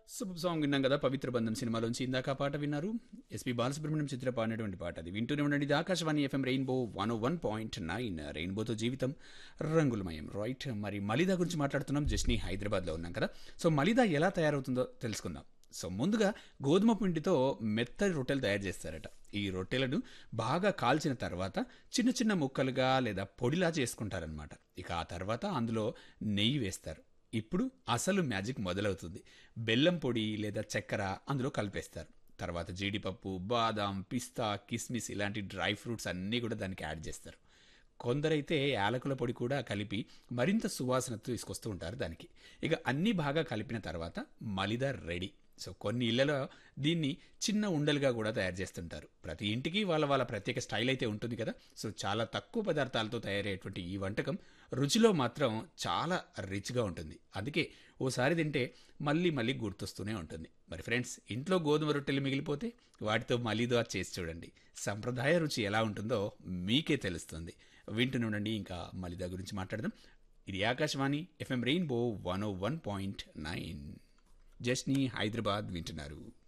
super song విన్నాం కదా పవిత్ర బంధం సినిమాలోంచి ఇందాక ఆ పాట విన్నారు ఎస్పి బాలసుబ్రహ్మణ్యం చిత్ర పాడినటువంటి పాట అది వింటూనే ఉండండి ఇది Akashvani FM rainbow one O one point nine రెయిన్బోతో జీవితం రంగులమయం రైట్ మరి మలిదా గురించి మాట్లాడుతున్నాం జస్ని హైదరాబాద్లో ఉన్నాం కదా సో మలిదా ఎలా తయారవుతుందో తెలుసుకుందాం సో ముందుగా గోధుమ పిండితో మెత్తని రొట్టెలు తయారు చేస్తారట ఈ రొట్టెలను బాగా కాల్చిన తర్వాత చిన్న చిన్న ముక్కలుగా లేదా పొడిలా చేసుకుంటారనమాట ఇక ఆ తర్వాత అందులో నెయ్యి వేస్తారు ఇప్పుడు అసలు మ్యాజిక్ మొదలవుతుంది బెల్లం పొడి లేదా చక్కెర అందులో కలిపేస్తారు తర్వాత జీడిపప్పు బాదాం పిస్తా కిస్మిస్ ఇలాంటి డ్రై ఫ్రూట్స్ అన్నీ కూడా దానికి యాడ్ చేస్తారు కొందరైతే యాలకుల పొడి కూడా కలిపి మరింత సువాసన తీసుకొస్తూ ఉంటారు దానికి ఇక అన్నీ బాగా కలిపిన తర్వాత మలిద రెడీ సో కొన్ని ఇళ్లలో దీన్ని చిన్న ఉండలుగా కూడా తయారు చేస్తుంటారు ప్రతి ఇంటికి వాళ్ళ వాళ్ళ ప్రత్యేక స్టైల్ అయితే ఉంటుంది కదా సో చాలా తక్కువ పదార్థాలతో తయారయ్యేటువంటి ఈ వంటకం రుచిలో మాత్రం చాలా రిచ్గా ఉంటుంది అందుకే ఓసారి తింటే మళ్ళీ మళ్ళీ గుర్తొస్తూనే ఉంటుంది మరి ఫ్రెండ్స్ ఇంట్లో గోధుమ రొట్టెలు మిగిలిపోతే వాటితో మలిదా చేసి చూడండి సంప్రదాయ రుచి ఎలా ఉంటుందో మీకే తెలుస్తుంది వింటూనే ఉండండి ఇంకా మలిదా గురించి మాట్లాడదాం ఇది Akashvani FM rainbow one O one point nine జస్ని హైదరాబాద్ వింటున్నారు